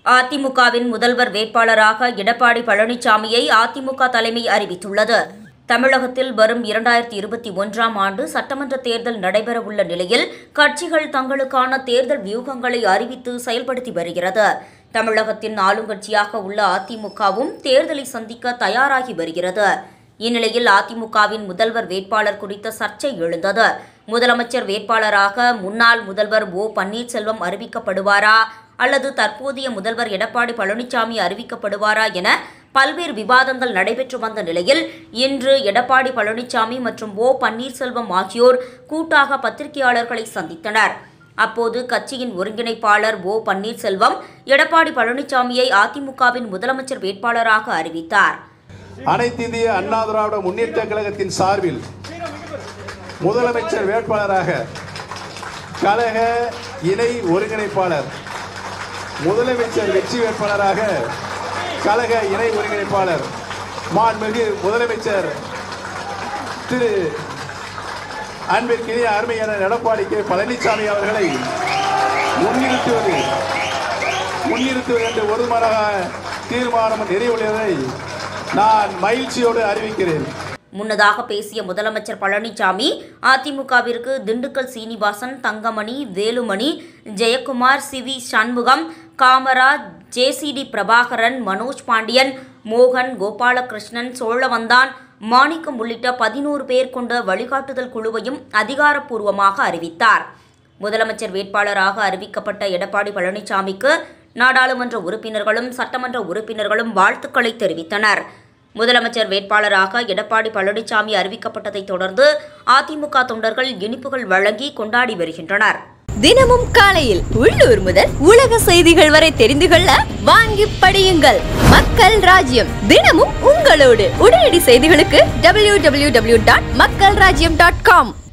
அதிமுகவின் முதல்வர் வேட்பாளராக எடப்பாடி பழனிசாமியை அதிமுக தலைமை அறிவித்துள்ளது தமிழகத்தில் வரும் இரண்டாயிரத்தி இருபத்தி ஒன்றாம் ஆண்டு சட்டமன்ற தேர்தல் நடைபெறவுள்ள நிலையில் கட்சிகள் தங்களுக்கான தேர்தல் வியூகங்களை அறிவித்து செயல்படுத்தி வருகிறது தமிழகத்தின் ஆளுங்கட்சியாக உள்ள அதிமுகவும் தேர்தலை சந்திக்க தயாராகி வருகிறது இந்நிலையில் அதிமுகவின் முதல்வர் வேட்பாளர் குறித்த சர்ச்சை எழுந்தது முதலமைச்சர் வேட்பாளராக முன்னாள் முதல்வர் ஓ பன்னீர்செல்வம் அறிவிக்கப்படுவாரா அல்லது தற்போதைய முதல்வர் எடப்பாடி பழனிசாமி அறிவிக்கப்படுவாரா என பல்வேறு விவாதங்கள் நடைபெற்று வந்த நிலையில் இன்று எடப்பாடி பழனிசாமி மற்றும் ஓ பன்னீர்செல்வம் ஆகியோர் கூட்டாக பத்திரிகையாளர்களை சந்தித்தனர் அப்போது கட்சியின் ஒருங்கிணைப்பாளர் ஓ பன்னீர்செல்வம் எடப்பாடி பழனிசாமியை அதிமுகவின் முதலமைச்சர் வேட்பாளராக அறிவித்தார் அனைத்து இந்திய அண்ணா திராவிட முன்னேற்ற கழகத்தின் சார்பில் முதலமைச்சர் வேட்பாளராக கழக இணை ஒருங்கிணைப்பாளர் முதலமைச்சர் வெற்றி வேட்பாளராக கழக இணை ஒருங்கிணைப்பாளர் மாண்புமிகு முதலமைச்சர் திரு அன்பிற்கினிய அருமையான எடப்பாடி கே பழனிசாமி அவர்களை முன்னிறுத்துவது முன்னிறுத்துவது என்று ஒருமனதாக தீர்மானம் நிறைவுள்ளதை நான் மகிழ்ச்சியோடு அறிவிக்கிறேன் முன்னதாக பேசிய முதலமைச்சர் பழனிசாமி அதிமுகவிற்கு Dindigul Srinivasan Thangamani Velumani Jayakumar C V Shanmugam Kamaraj JCD Prabhakaran Manoj Pandian மோகன் கோபாலகிருஷ்ணன் சோழவந்தான் மாணிக்கம் உள்ளிட்ட பதினோரு பேர் கொண்ட வழிகாட்டுதல் குழுவையும் அதிகாரப்பூர்வமாக அறிவித்தார் முதலமைச்சர் வேட்பாளராக அறிவிக்கப்பட்ட எடப்பாடி பழனிசாமிக்கு நாடாளுமன்ற உறுப்பினர்களும் சட்டமன்ற உறுப்பினர்களும் வாழ்த்துக்களை தெரிவித்தனர் முதலமைச்சர் வேட்பாளராக எடப்பாடி பழனிசாமி அறிவிக்கப்பட்டதைத் தொடர்ந்து அதிமுக தொண்டர்கள் இனிப்புகள் வழங்கி கொண்டாடி வருகின்றனர் தினமும் காலையில் உள்ளூர் முதல் உலக செய்திகள் வரை தெரிந்து கொள்ள வாங்கி படியுங்கள் மக்கள் ராஜ்யம் தினமும் உங்களோடு உடனடி செய்திகளுக்கு டபிள்யூ டபிள்யூ டபிள்யூ டாட் மக்கள் ராஜ்யம் டாட் காம்